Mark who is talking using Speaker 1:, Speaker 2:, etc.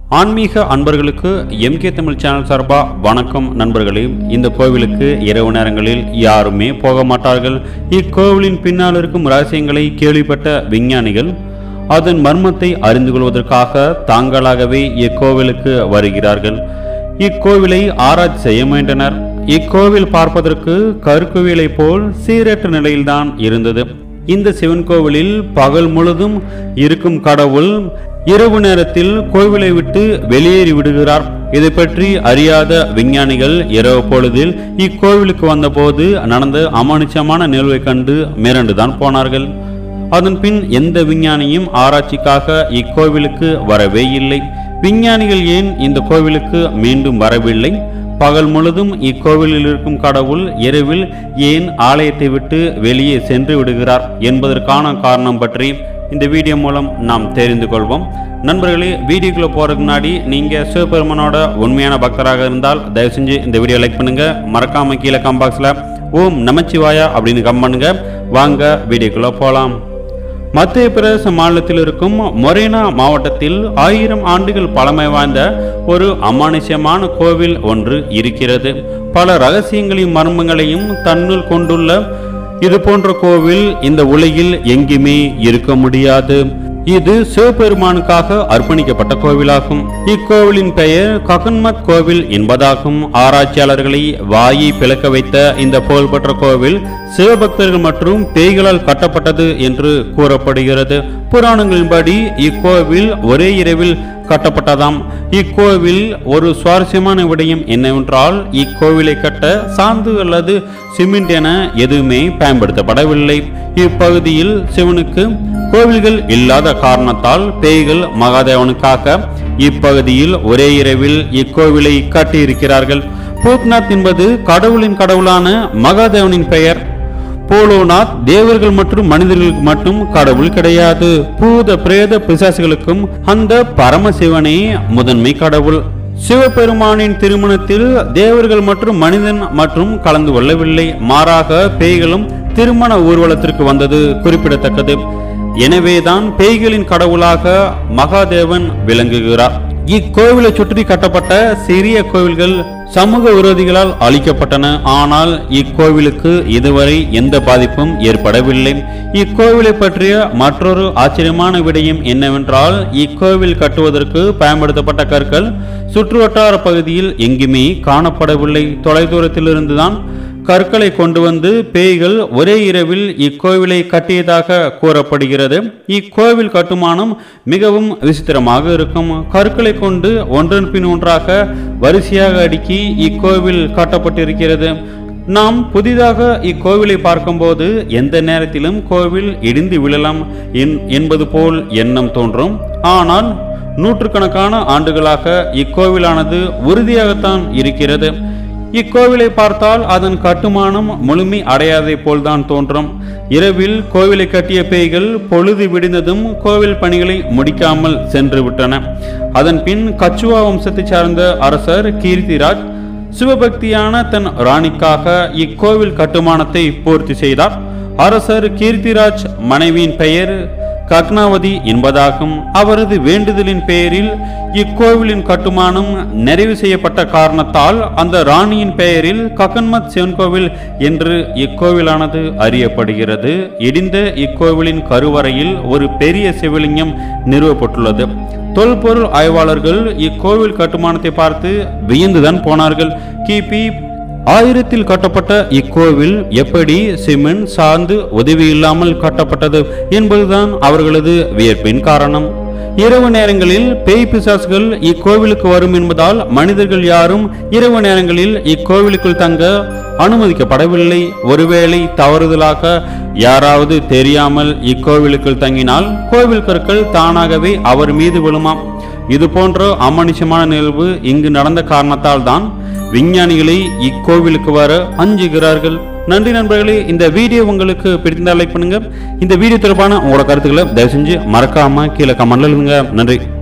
Speaker 1: ஆன்மீக அன்பர்களுக்கு MK Tamil channel சார்பா வணக்கம் நண்பர்களே இந்த கோவிலுக்கு இரவு நேரங்களில் யாருமே போக மாட்டார்கள் இக்கோவிலின் பின்னால் இருக்கும் ரகசியங்களை கேள்விப்பட்ட விஞ்ஞானிகள் அதன் மர்மத்தை அறிந்து கொள்வதற்காக தாங்களாகவே இக்கோவிலுக்கு வருகிறார்கள் இக்கோவிலை ஆராய்ச்சி செய்ய முயன்றனர் இக்கோவில் பார்ப்பதற்கு கருக்கோவிலை போல் சீரற்ற நிலையில்தான் இருந்தது இந்த சிவன் கோவிலில் பகல் முழுதும் இருக்கும் கடவுள் இரவு நேரத்தில் கோவிலை விட்டு வெளியேறி விடுகிறார் இதை பற்றி அறியாத விஞ்ஞானிகள் இரவு பொழுதில் இக்கோவிலுக்கு வந்தபோது நடந்த அமானுஷமான நிகழ்வை கண்டு மிரண்டுதான் போனார்கள் அதன் பின் எந்த விஞ்ஞானியும் ஆராய்ச்சிக்காக இக்கோவிலுக்கு வரவே இல்லை விஞ்ஞானிகள் ஏன் இந்த கோவிலுக்கு மீண்டும் வரவில்லை பகல் முழுதும் இக்கோவிலில் இருக்கும் கடவுள் இரவில் ஏன் ஆலயத்தை விட்டு வெளியே சென்று விடுகிறார் என்பதற்கான காரணம் பற்றி இந்த வீடியோ மூலம் நாம் தெரிந்து கொள்வோம் நண்பர்களே வீடியோக்குள்ள போறதுக்கு முன்னாடி நீங்க சிவபெருமனோட உண்மையான பக்தராக இருந்தால் தயவு செஞ்சு இந்த வீடியோ லைக் பண்ணுங்க மறக்காம கீழே கம்பாக்ஸ்ல ஓம் நமச்சிவாயா அப்படின்னு கம் பண்ணுங்க வாங்க வீடியோக்குள்ள போலாம் மத்திய பிரதேச மாநிலத்தில் இருக்கும் மொரேனா மாவட்டத்தில் ஆயிரம் ஆண்டுகள் பழமை வாய்ந்த ஒரு அமானுஷ்யமான கோவில் ஒன்று இருக்கிறது பல ரகசியங்களையும் மர்மங்களையும் தன்னுள் கொண்டுள்ள இது போன்ற கோவில் இந்த உலகில் எங்குமே இருக்க முடியாது இது சிவபெருமானுக்காக அர்ப்பணிக்கப்பட்ட கோவிலாகும் இக்கோவிலின் பெயர் ககன்மத் கோவில் என்பதாகும் ஆராய்ச்சியாளர்களை வாயை பிளக்க வைத்த இந்த புகழ்பெற்ற கோவில் சிவபக்தர்கள் மற்றும் பேய்களால் கட்டப்பட்டது என்று கூறப்படுகிறது புராணங்களின்படி இக்கோவில் ஒரே இரவில் கட்டப்பட்டதாம் இக்கோவில் ஒரு சுவாரஸ்யமான விடயம் என்னவென்றால் இக்கோவிலை கட்ட சாந்து அல்லது சிமெண்ட் என எதுவுமே பயன்படுத்தப்படவில்லை இப்பகுதியில் சிவனுக்கு கோவில்கள் இல்லாத காரணத்தால் பேய்கள் மகாதேவனுக்காக இப்பகுதியில் ஒரே இரவில் இக்கோவிலை கட்டியிருக்கிறார்கள் பூத்நாத் என்பது கடவுளின் கடவுளான மகாதேவனின் பெயர் போலோநாத் தேவர்கள் மற்றும் மனிதர்களுக்கு மட்டும் கடவுள் கிடையாது பூத பிரேத பிசாசுகளுக்கும் அந்த பரமசிவனே முதன்மை கடவுள் சிவபெருமானின் திருமணத்தில் தேவர்கள் மற்றும் மனிதன் மற்றும் கலந்து கொள்ளவில்லை மாறாக பேய்களும் திருமண ஊர்வலத்திற்கு வந்தது குறிப்பிடத்தக்கது எனவேதான் பேய்களின் கடவுளாக மகாதேவன் விளங்குகிறார் இக்கோவிலை சுற்றி கட்டப்பட்ட சிறிய கோவில்கள் சமூக விரோதிகளால் அழிக்கப்பட்டன ஆனால் இக்கோவிலுக்கு இதுவரை எந்த பாதிப்பும் ஏற்படவில்லை இக்கோவிலை பற்றிய மற்றொரு ஆச்சரியமான விடயம் என்னவென்றால் இக்கோவில் கட்டுவதற்கு பயன்படுத்தப்பட்ட கற்கள் சுற்றுவட்டார பகுதியில் எங்குமே காணப்படவில்லை தொலைதூரத்திலிருந்துதான் கற்களை கொண்டு வந்து பேய்கள் ஒரே இரவில் இக்கோவிலை கட்டியதாக கூறப்படுகிறது இக்கோவில் கட்டுமானம் மிகவும் விசித்திரமாக இருக்கும் கற்களை கொண்டு ஒன்றன் பின் ஒன்றாக வரிசையாக அடுக்கி இக்கோவில் கட்டப்பட்டிருக்கிறது நாம் புதிதாக இக்கோவிலை பார்க்கும்போது எந்த நேரத்திலும் கோவில் இடிந்து விழலாம் என்- என்பது போல் எண்ணம் தோன்றும் ஆனால் நூற்றுக்கணக்கான ஆண்டுகளாக இக்கோவிலானது உறுதியாகத்தான் இருக்கிறது இக்கோவிலை பார்த்தால் அதன் கட்டுமானம் முழுமை அடையாதை போல்தான் தோன்றும் இரவில் கோவிலை கட்டிய பேய்கள் பொழுது விடிந்ததும் கோவில் பணிகளை முடிக்காமல் சென்று விட்டன அதன் பின் கச்சுவா வம்சத்தைச் சார்ந்த அரசர் கீர்த்திராஜ் சிவபக்தியான தன் ராணிக்காக இக்கோவில் கட்டுமானத்தை பூர்த்தி செய்தார் அரசர் கீர்த்திராஜ் மனைவியின் பெயர் கக்னாவதி என்பதாகும் அவரது வேண்டுதலின் பெயரில் இக்கோவிலின் கட்டுமானம் நிறைவு செய்யப்பட்ட காரணத்தால் அந்த ராணியின் பெயரில் ககன்மத் சிவன் கோவில் என்று இக்கோவிலானது அறியப்படுகிறது இடிந்த இக்கோவிலின் கருவறையில் ஒரு பெரிய சிவலிங்கம் நிறுவப்பட்டுள்ளது தொல்பொருள் ஆய்வாளர்கள் இக்கோவில் கட்டுமானத்தை பார்த்து வியந்துதான் போனார்கள் கிபி ஆயிரத்தில் கட்டப்பட்ட இக்கோவில் எப்படி சிமெண்ட் சார்ந்து உதவி இல்லாமல் கட்டப்பட்டது என்பதுதான் அவர்களது வியப்பின் காரணம் இரவு நேரங்களில் பேய் பிசாசுகள் இக்கோவிலுக்கு வரும் என்பதால் மனிதர்கள் யாரும் இரவு நேரங்களில் இக்கோவிலுக்குள் தங்க அனுமதிக்கப்படவில்லை ஒருவேளை தவறுதலாக யாராவது தெரியாமல் இக்கோவிலுக்குள் தங்கினால் கோவில் கற்கள் தானாகவே அவர் மீது விழுமாம் இது போன்ற அமானுஷமான நிகழ்வு இங்கு நடந்த காரணத்தால் தான் விஞ்ஞானிகளை இக்கோவிலுக்கு வர அஞ்சுகிறார்கள் நன்றி நண்பர்களே இந்த வீடியோ உங்களுக்கு பிடித்திருந்தால் லைக் பண்ணுங்க இந்த வீடியோ தொடர்பான உங்களோட கருத்துக்களை தயவு செஞ்சு மறக்காம கீழே கமெண்ட்ல எழுதுங்க நன்றி